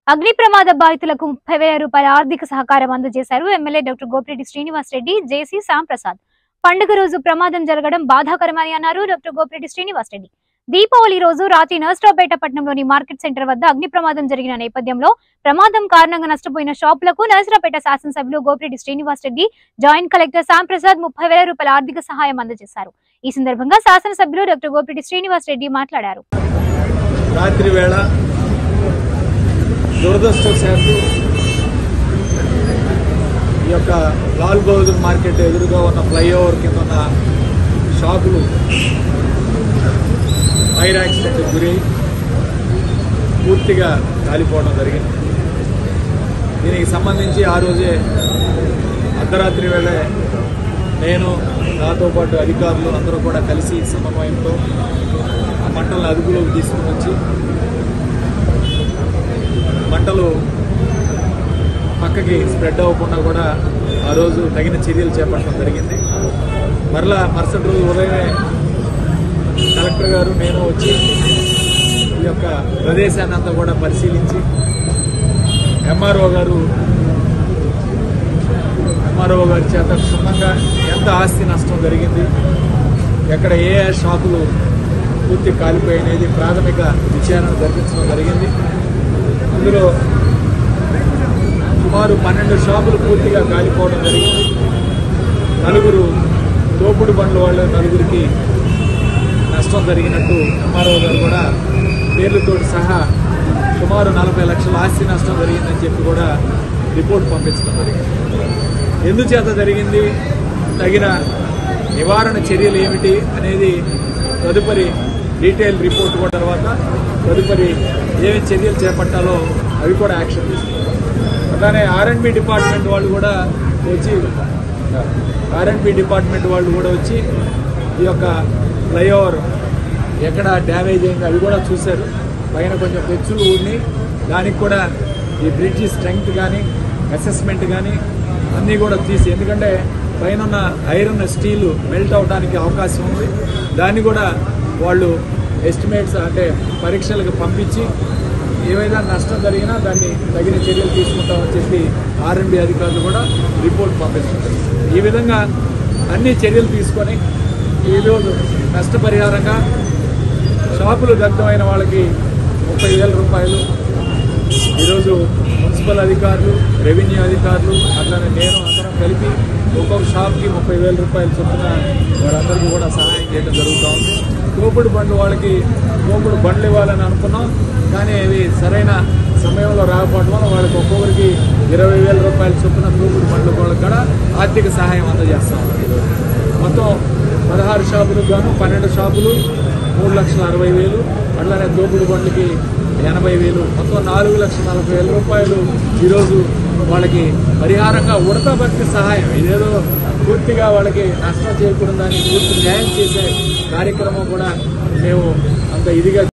అగ్ని ప్రమాద బాధితులకు ముప్పై వేల రూపాయల ఆర్థిక సహకారం అందజేశారు MLA doctor Gopireddy Srinivas Reddy JC Shyamprasad పండుగ రోజు ప్రమాదం జరగడం బాధాకరమని అన్నారు డాక్టర్ గోపిరెడ్డి శ్రీనివాస్ రెడ్డి దీపావళి రోజు రాత్రి నర్సరావుపేట పట్టణంలోని మార్కెట్ సెంటర్ వద్ద అగ్ని ప్రమాదం జరిగిన నేపథ్యంలో ప్రమాదం కారణంగా నష్టపోయిన షాపులకు నర్సరావుపేట శాసనసభ్యులు గోపిరెడ్డి శ్రీనివాస్ రెడ్డి జాయింట్ కలెక్టర్ శ్యాంప్రసాద్ ముప్పై వేల రూపాయల ఆర్థిక సహాయం అందజేశారు ఈ సందర్భంగా శాసనసభ్యులు డాక్టర్ గోపిరెడ్డి శ్రీనివాస్ రెడ్డి మాట్లాడారు రాత్రి వేళ దురదృష్టవశాత్తు ఈ యొక్క లాల్ బహదూర్ మార్కెట్ ఎదురుగా ఉన్న ఫ్లైఓవర్ కింద ఉన్న షాపులు ఫైర్ యాక్సిడెంట్కి గురి పూర్తిగా కాలిపోవడం జరిగింది దీనికి సంబంధించి ఆ రోజే అర్ధరాత్రి వేళ నేను నాతో పాటు అధికారులు అందరూ కూడా కలిసి సమన్వయంతో ఆ మంటలను అదుపులోకి తీసుకుని వచ్చి మంటలు పక్కకి స్ప్రెడ్ అవ్వకుండా కూడా ఆ రోజు తగిన చర్యలు చేపట్టడం జరిగింది మరలా మరుసటి రోజు ఉదయమే కలెక్టర్ గారు నేను వచ్చి ఈ యొక్క ప్రదేశాన్ని అంతా కూడా పరిశీలించి ఎంఆర్ఓ గారు ఎంఆర్ఓ గారి చేత క్షుణ్ణంగా ఎంత ఆస్తి నష్టం జరిగింది ఎక్కడ ఏ ఏ షాపులు పూర్తి కాలిపోయినది ప్రాథమిక విచారణ జరిపించడం జరిగింది అందులో సుమారు పన్నెండు షాపులు పూర్తిగా కాలిపోవడం జరిగింది నలుగురు తోపుడు బండ్ల వాళ్ళు నలుగురికి నష్టం జరిగినట్టు ఎంఆర్ఓ గారు కూడా పేర్లతోటి సహా సుమారు నలభై లక్షల ఆస్తి నష్టం జరిగిందని చెప్పి కూడా రిపోర్ట్ పంపించడం జరిగింది ఎందుచేత జరిగింది తగిన నివారణ చర్యలు ఏమిటి అనేది తదుపరి డీటెయిల్ రిపోర్ట్ కూడా తర్వాత తదుపరి ఏమి చర్యలు చేపట్టాలో అవి కూడా యాక్షన్ తీసుకుంటాం అలానే ఆర్ఎండ్బి డిపార్ట్మెంట్ వాళ్ళు కూడా వచ్చి ఆర్ఎండ్బి డిపార్ట్మెంట్ వాళ్ళు కూడా వచ్చి ఈ యొక్క ఫ్లైఓవర్ ఎక్కడ డ్యామేజ్ అయింది అవి కూడా చూశారు పైన కొంచెం పెచ్చులు ఊడిని దానికి కూడా ఈ బ్రిడ్జ్ స్ట్రెంగ్త్ కానీ అసెస్మెంట్ కానీ అన్నీ కూడా తీసి ఎందుకంటే పైన ఉన్న ఐరన్ స్టీల్ మెల్ట్ అవడానికి అవకాశం ఉంది దాన్ని కూడా వాళ్ళు ఎస్టిమేట్స్ అంటే పరీక్షలకు పంపించి ఏవైనా నష్టం జరిగినా దాన్ని తగిన చర్యలు తీసుకుంటామని చెప్పి ఆర్ఎంబి అధికారులు కూడా రిపోర్ట్ పంపిస్తారు ఈ విధంగా అన్ని చర్యలు తీసుకొని ఈరోజు నష్టపరిహారంగా షాపులు దగ్ధమైన వాళ్ళకి ముప్పై వేల రూపాయలు ఈరోజు మున్సిపల్ అధికారులు రెవెన్యూ అధికారులు అట్లానే నేను అందరం కలిపి ఒక్కొక్క షాప్కి ముప్పై వేల రూపాయలు చొప్పున వారందరికీ కూడా సహాయం చేయడం జరుగుతూ ఉంది తోపుడు బండ్లు వాళ్ళకి తోపుడు బండ్లు ఇవ్వాలని అనుకున్నాం కానీ అవి సరైన సమయంలో రాకపోవడం వల్ల వాళ్ళకి ఒక్కొక్కరికి ఇరవై వేల రూపాయల చొప్పున తోపుడు బండ్ల వాళ్ళకి కూడా ఆర్థిక సహాయం అందజేస్తాం ఈరోజు మొత్తం పదహారు షాపులకు గాను పన్నెండు షాపులు మూడు లక్షల అరవై వేలు అట్లానే తోపుడు బండ్లకి ఎనభై వేలు మొత్తం నాలుగు లక్షల నలభై వేల రూపాయలు ఈరోజు వాళ్ళకి పరిహారంగా ఉడత భక్తి సహాయం ఇదేదో పూర్తిగా వాళ్ళకి నష్టం చేకూడదని పూర్తి న్యాయం చేసే కార్యక్రమం కూడా మేము అంత ఇదిగా